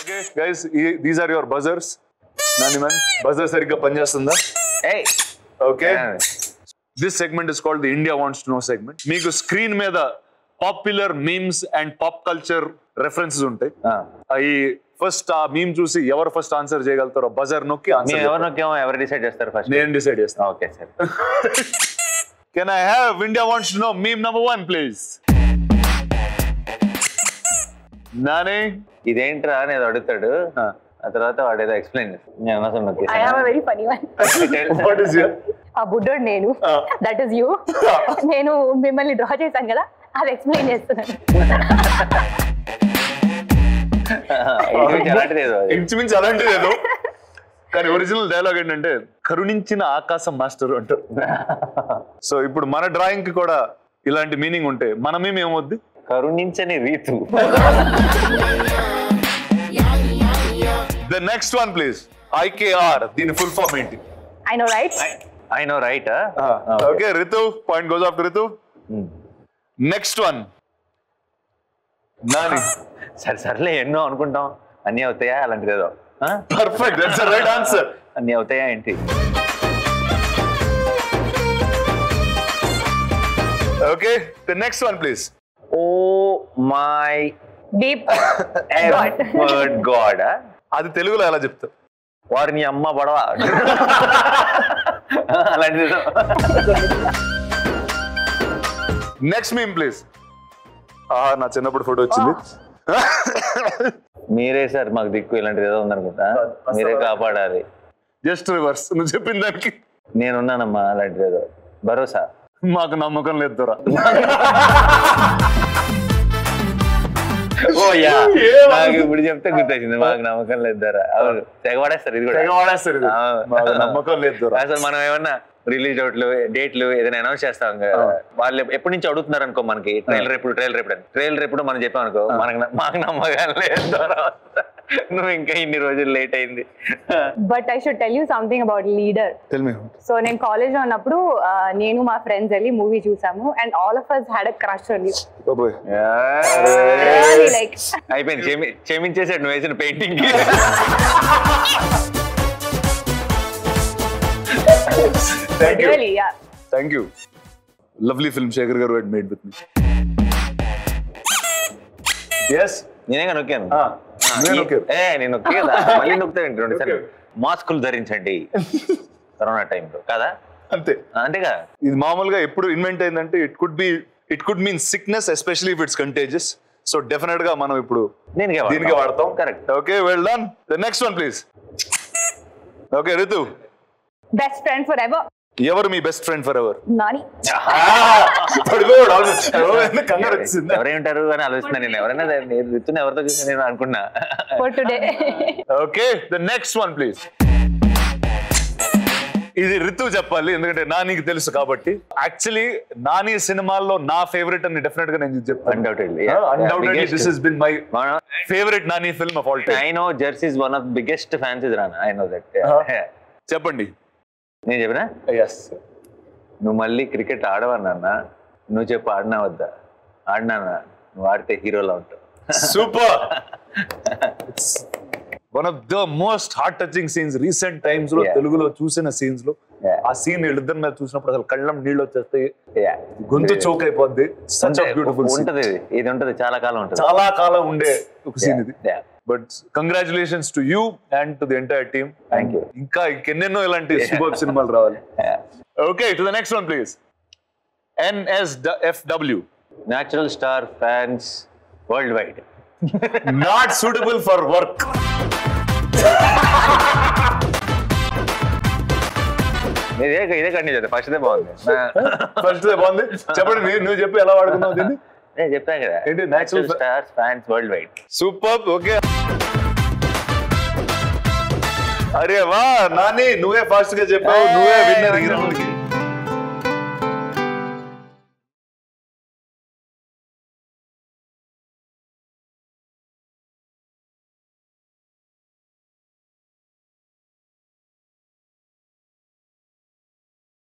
Okay guys these are your buzzers Nani man buzzer సరిగ్గా పనిచేస్తుందా ఏయ్ okay this segment is called the India wants to know segment మీకు screen మీద popular memes and pop culture references ఉంటాయి అవి first ఆ meme చూసి ఎవరు ఫస్ట్ ఆన్సర్ చేయగలుగుతారో బజర్ నొక్కి మేము ఆన్సర్ ఎవరు నొక్కామో ఎవరు డిసైడ్ చేస్తారు ఫస్ట్ నేను డిసైడ్ చేస్తాను okay sir can I have India wants to know meme number one please Nani ఇదేంట్రా అనేది అడుగుతాడు ఆ తర్వాత వాడు ఏదో ఎక్స్ప్లెయిన్ చేస్తాడు నేను అనవసరం ఐ హావ్ నొక్కేసాను very funny one what is your ఆ బుడ్డోడు నేను దట్ ఈస్ యూ నేను మిమ్మల్ని డ్రా చేశాను కదా అది ఎక్స్ప్లెయిన్ చేస్తున్నాను ఇంచుమించు అలాంటిది ఏదో అది. ఇంచుమించు అలాంటిది ఏదో కానీ ఒరిజినల్ డైలాగ్ ఏంటంటే కరుణించిన ఆకాశం మాస్టర్ అంటారు సో ఇప్పుడు మన డ్రాయింగ్ కి కూడా ఇలాంటి మీనింగ్ ఉంటే మన మేము ఏమవుద్ది కరుణించని Ritu the next one please IKR దీని ఫుల్ ఫామ్ ఏంటి I know right I know right okay Ritu point goes off Ritu next one Nani సరే సర్లే ఎన్నో అనుకుంటాం అన్నీ అవుతాయా అలాంటిది ఏదో ఆ? పర్ఫెక్ట్ దట్స్ రైట్ ఆన్సర్ అన్నీ అవుతాయా ఏంటి okay the next one please oh my deep word god అది తెలుగులో ఎలా చెప్తావు వారిని అమ్మ పడవ అలాంటిది ఏదో. నెక్స్ట్ మీమ్ ప్లీజ్ ఆహా నా చిన్నప్పుడు ఫోటో వచ్చింది మీరే సార్ మాకు దిక్కు ఇలాంటిది ఏదో ఉందనుకుంటా మీరే కాపాడాలి జస్ట్ రివర్స్ నువ్వు చెప్పిన దానికి నేనున్నానమ్మా అలాంటిది ఏదో భరోసా మాకు నమ్మకం లేదు దొర ఓ యా ఏం నాకు ఇప్పుడు చెప్తే గుర్తొచ్చింది మాకు నమ్మకం లేదు ధర అవును తెగవాడేస్తారు ఇది కూడా వాడేస్తారు ఇది. ఆ. మాకు నమ్మకం లేదు దొర అసలు మనం ఏమన్నా రిలీజ్ అవుట్లు డేట్లు ఏదైనా అనౌన్స్ చేస్తాం కదా వాళ్ళు ఎప్పటి నుంచి అడుగుతున్నారు అనుకో మనకి ట్రైలర్ ఎప్పుడు ట్రైలర్ ఎప్పుడు ట్రైలర్ ఎప్పుడు మనం చెప్పాం అనుకో మనకు న- మాకు నమ్మకం లేదు ధర. నువ్వు ఇంకా ఇన్ని రోజులు లేట్ అయింది but I should tell you something about leader tell me so నేను కాలేజ్ లో ఉన్నప్పుడు ఆ, నేను మా ఫ్రెండ్స్ వెళ్ళి మూవీ చూసాము and all of us had a crush on you like అయిపోయింది క్షమి క్షమించేసాడు నువ్వు వేసిన painting thank you really yeah thank you lovely film Shekhar garu made with me yes నేనే నొక్కాను నేను నొక్కాను. ఏ నేను నొక్కేదా మళ్ళీ నొక్కుతాను రెండు సార్లు ఓకే. మాస్కులు ధరించండి కరోనా టైంలో కదా అంతే అంతేగా ఇది మామూలుగా ఎప్పుడు ఇన్వెంట్ అయిందంటే it could be it could mean sickness especially if it's contagious so definite గా మనం ఇప్పుడు దీనికే దీనికి వాడతాం correct okay well done the next one please okay Ritu best friend forever ఎవర్ ఎవరు మీ బెస్ట్ ఫ్రెండ్ ఫర్ ఎవర్ నాని కంగారు వచ్చింది ఎవరై ఉంటారు అని ఆలోచిస్తున్నా నేను ఎవరైనా నేను రితుని ఎవరితో చూసి నేను అనుకున్నా for today okay the next one please ఇది రితు చెప్పాలి ఎందుకంటే నానికి తెలుసు కాబట్టి యాక్చువల్లీ నాని సినిమాల్లో నా ఫేవరెట్ అని డెఫినెట్ గా నేను చెప్తాను Undoubtedly, Yeah, yeah. undoubtedly Biggest. this has been my favorite Nani film of all time I know Jersey's one of biggest fans is Rana I know that Uh-huh. చెప్పండి నేను చెప్పినా ఎస్ నువ్వు మళ్ళీ క్రికెట్ ఆడవన్నా నువ్వు చెప్పు ఆడినా వద్దా ఆడినానా నువ్వు ఆడితే హీరోలా ఉంటావు super one of the most heart touching scenes recent times లో Yeah. తెలుగులో చూసిన సీన్స్ లో Yeah. ఆ సీన్ వీళ్ళిద్దరి మీద చూసినప్పుడు అసలు కళ్ళం నీళ్ళు వచ్చేస్తాయి Yeah. గొంతు చోక్ అయిపోద్ది సచ్ ఉంటే- బ్యూటిఫుల్ ఉంటది ఇది. ఇది ఉంటది చాలా కాలం ఉంటుంది చాలా కాలం ఉండే ఒక సీన్ ఇది Yeah. But congratulations to you and to the entire team Thank you. ఇంకా ఇంకెన్నెన్నో ఇలాంటి సూపర్ సినిమాలు రావాలి Yeah. Okay to the next one please NS FW natural star fans world wide not suitable for work ఇదే ఇదే continue చేద్దాం first they బాగుంది first బాగుంది చెప్పండి మీరు నువ్వు చెప్పి ఎలా వాడుకున్నావు దీన్ని నేను చెప్పాను కదా ఏంటి, natural natural stars fans world wide super okay అరే వా నాని నువ్వే ఫాస్ట్ గా చెప్పావు నువ్వే విన్నర్ ఈ రౌండ్ కి